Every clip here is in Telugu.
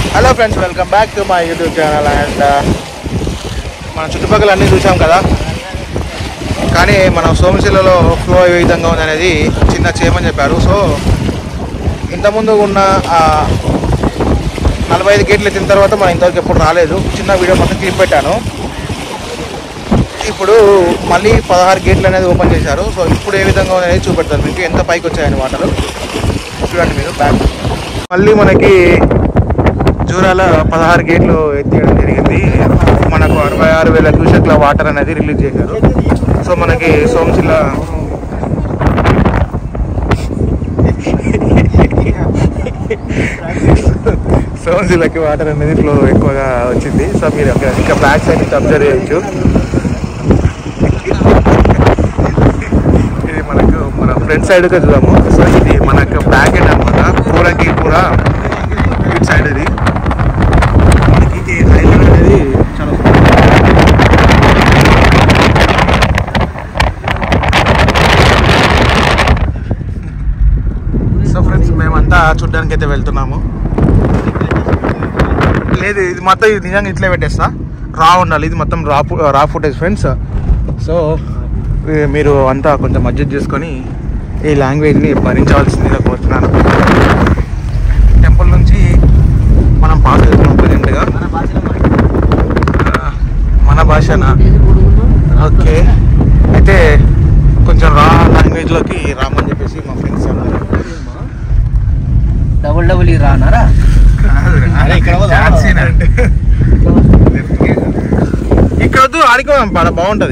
Hello friends welcome back to my YouTube channel and మన చుట్టుపక్కల అన్నీ చూసాం కదా కానీ మన సోమశిలలో ఫ్లో ఏ విధంగా ఉంది అనేది చిన్న చేయమని చెప్పారు సో ఇంతకుముందు ఉన్న ఆ నలభై ఐదు గేట్లు ఎత్తిన తర్వాత మనం ఇంతవరకు ఎప్పుడు రాలేదు చిన్న వీడియో మొత్తం క్లిప్ పెట్టాను ఇప్పుడు మళ్ళీ పదహారు గేట్లు అనేది ఓపెన్ చేశారు సో ఇప్పుడు ఏ విధంగా ఉంది అనేది చూపెడతారు మీకు ఎంత పైకి వచ్చాయని వాటరు చూడండి మీరు బ్యాక్ మళ్ళీ మనకి జూరాల పదహారు గేట్లు ఎత్తేయడం జరిగింది మనకు అరవై ఆరు వేల క్యూసెక్ల వాటర్ అనేది రిలీజ్ చేశారు సో మనకి సోమశిల సోమశిలకి వాటర్ అనేది ఫ్లో ఎక్కువగా వచ్చింది సో మీరు అక్కడ ఇంకా బ్యాక్ సైడ్ నుంచి అబ్జర్వ్ చేయొచ్చు ఇది మనకు మన ఫ్రంట్ సైడ్గా చూద్దాము సో ఇది మనకు బ్యాక్ ఎండ్ అనమాట పూరకి పూర ఇటు సైడ్ ఇది మనకి ఈ హైలైట్ అనేది చాలా సో ఫ్రెండ్స్ మేమంతా చూడ్డానికి అయితే వెళ్తున్నాము లేదు ఇది మొత్తం ఇది నిజంగా ఇట్లే పెట్టేస్తా రా ఉండాలి ఇది మొత్తం రా ఫు- రా ఫుటేజ్ ఫ్రెండ్స్ సో ఈ మీరు అంతా కొంచెం అడ్జస్ట్ చేసుకొని ఈ లాంగ్వేజ్ని భరించవలసిందిగా కోరుతున్నాను టెంపుల్ నుంచి మనం పాస్ అవుతున్నాం ప్రజెంట్గా మన భాషనా ఓకే అయితే కొంచెం రా లాంగ్వేజ్లోకి రామని చెప్పేసి మా ఫ్రెండ్స్ అన్నారు డబుల్ డబుల్ ఈ రానారా అరే ఇక్కడ ఇక్కడ వద్దు ఆడుకోదాం బాగా బాగుంటది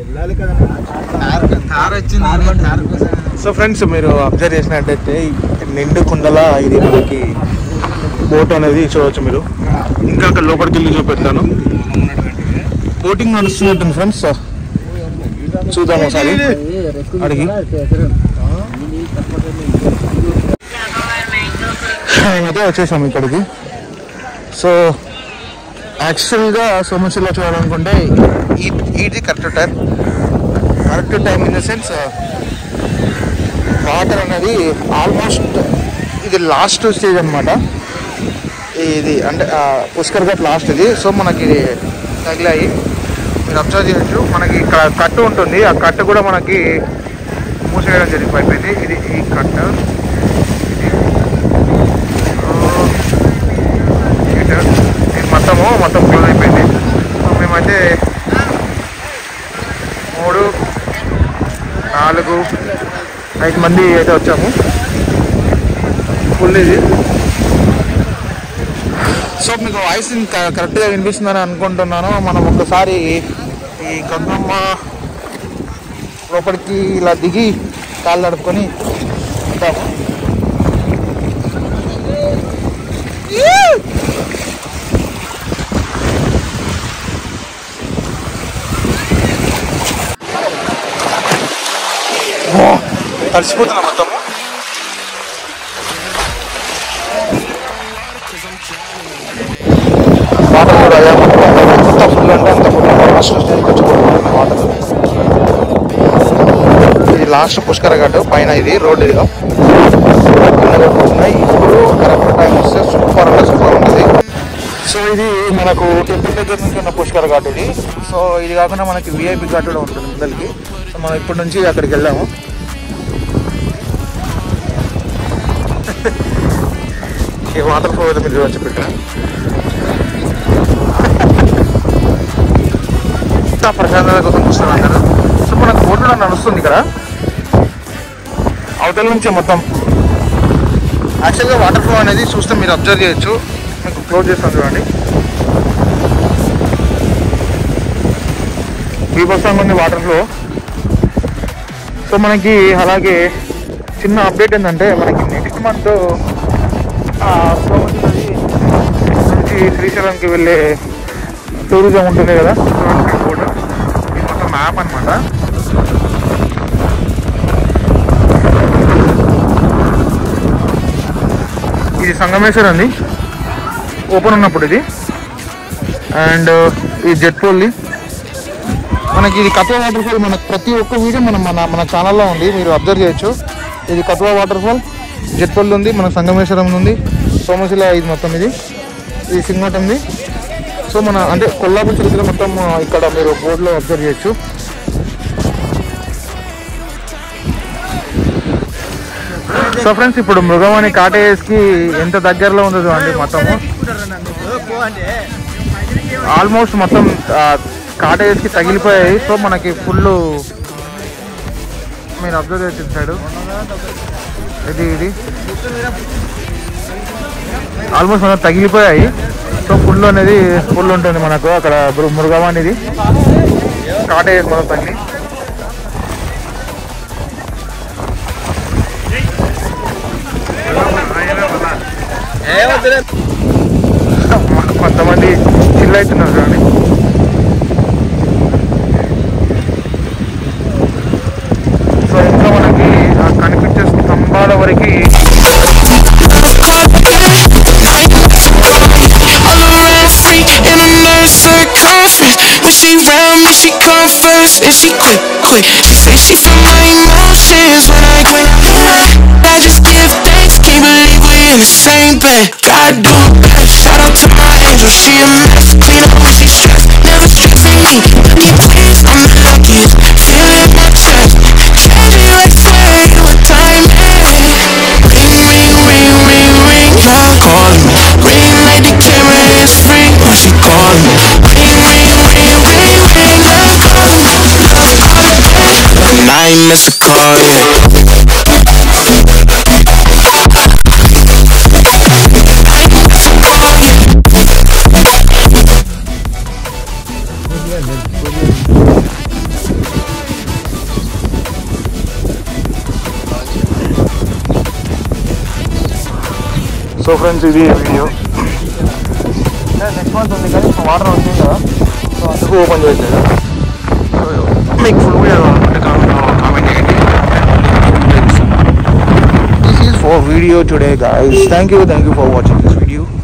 సో ఫ్రెండ్స్ మీరు అబ్జర్వ్ చేసినట్టయితే ఈ నిండు కుండల ఇది మనకి బోట్ అనేది చూడవచ్చు మీరు ఇంకా అక్కడ లోపలికి వెళ్ళి చూపెడతాను బోటింగ్ నడుస్తున్నట్టుంది ఫ్రెండ్స్ చూద్దాం ఒకసారి అడిగి అయితే వచ్చేసాం ఇక్కడికి సో యాక్చువల్గా సోమశిలో చూడాలనుకుంటే ఈ ఇది correct time correct time in the sense water అనేది ఆల్మోస్ట్ ఇది లాస్ట్ స్టేజ్ అనమాట ఇది అంటే ఆ, పుష్కర్ ఘాట్ లాస్ట్ ఇది సో మనకి ఇది తగిలాయి మీరు అబ్జర్వ్ చేయొచ్చు మనకి ఇక్కడ కట్టు ఉంటుంది ఆ కట్టు కూడా మనకి మూసేయడం జరిగిపోయింది ఇది ఈ కట్టు ఇది ఇటు ఇది మొత్తము మొత్తం క్లోజ్ అయిపోయింది సో మేమైతే మూడు నాలుగు ఐదు మంది అయితే వచ్చాము ఫుల్ ఇది సో మీకు వాయిస్ కరెక్ట్గా వినిపిస్తుందని అనుకుంటున్నాను మనం ఒకసారి ఈ గంగమ్మ లోపలికి ఇలా దిగి కాళ్ళు నడుపుకొని ఉంటాము తడిసిపోతున్నా మొత్తం వాటర్ కూడా అయ్యా ఎంత ఫుల్ అంటే అంత ఫుల్ లాస్ట్ స్టేజ్కి వచ్చిపోతుంది వాటర్ ఇది లాస్ట్ పుష్కర ఘాట్ పైన ఇది రోడ్ ఇది ఉన్నాయి ఇప్పుడు కరెక్ట్ టైం వస్తే సూపర్ అంటే సూపర్ ఉంటుంది సో ఇది మనకు టెంపుల్ దగ్గర నుంచి ఉన్న పుష్కర ఘాట్ ఇది సో ఇది కాకుండా మనకి విఐపి ఘాట్ కూడా ఉంటుంది ముందరికి సో మనం ఇప్పటి నుంచి అక్కడికి వెళ్ళాము ఈ వాటర్ ఫ్లో అయితే మీరు చూడొచ్చు పెట్టిన ఎంత ప్రశాంతత కోసం చూస్తున్నారు అందరూ సో మనకు బోట్ కూడా నడుస్తుంది ఇక్కడ అవతల నుంచి మొత్తం యాక్చువల్గా వాటర్ ఫ్లో అనేది చూస్తే మీరు అబ్జర్వ్ చేయొచ్చు మీకు క్లోజ్ చేస్తాను చూడండి బీభత్సంగా ఉంది వాటర్ ఫ్లో సో మనకి అలాగే చిన్న అప్డేట్ ఏంటంటే మనకి నెక్స్ట్ మంత్ సోమశిల నుంచి శ్రీశైలంకి వెళ్ళే టూరిజం ఉంటుంది కదా చూడండి బోర్డు ఇది మొత్తం మ్యాప్ అనమాట ఇది సంగమేశ్వర్ అండి ఓపెన్ ఉన్నప్పుడు ఇది అండ్ ఈ జెట్ పోల్ది మనకి ఇది కత్వ వాటర్ ఫాల్ మనకు ప్రతి ఒక్క వీడియో మనం మన మన ఛానల్లో ఉంది మీరు అబ్జర్వ్ చేయొచ్చు ఇది కత్వ వాటర్ ఫాల్ జెట్ పోల్ ఉంది మన సంగమేశ్వరం ఉంది సోమశిల ఇది మొత్తం ఇది ఇది సింగట్ ఉంది సో మన అంటే కొల్లాపూర్ చరిత్ర మొత్తం ఆ, ఇక్కడ మీరు బోర్డులో అబ్జర్వ్ చేయొచ్చు సో ఫ్రెండ్స్ ఇప్పుడు మృగవాణి కాటేజ్కి ఎంత దగ్గరలో ఉందో చూడండి మొత్తము ఆల్మోస్ట్ మొత్తం కాటేజ్కి తగిలిపోయాయి సో మనకి ఫుల్ మీరు అబ్జర్వ్ చేయొచ్చు సైడ్ ఇది ఇది ఆల్మోస్ట్ మనం తగిలిపోయాయి సో ఫుల్ అనేది ఫుల్ ఉంటుంది మనకు అక్కడ మృ- మృగవాణి ఇది కాటేజ్ మనం తగిలి కొంతమంది చిల్ అవుతున్నారు కానీ సో ఇంకా మనకి ఆ కనిపించే స్తంభాల వరకు All around free and a nerve circumference. When she round me, she come first and she quick, quick. She say she feel my emotions when I when I, I just give thanks, can't believe we in the same bed. God do best. Shout out to my angel, she a mess. Clean up when she stressed, never stressing me. Need peace, I'm the luckiest. Feel it in my chest. Candy like fire, you a diamond. Ring, ring, ring, ring, ring, y'all calling me. Ring like the camera is free when she calling me. Ring, ring, ring, ring, ring, love calling me. Love calling me. And I ain't miss a call yet. I ain't miss a call yet. So friends ఇది వీడియో నెక్స్ట్ మంత్ ఉంది కానీ వాటర్ వచ్చింది కదా సో అందుకు ఓపెన్ చేయట్లేదు సో మీకు ఫుల్ వీడియో కావాలంటే కామెంట్ చేయండి this is for video today guys thank you thank you for watching this video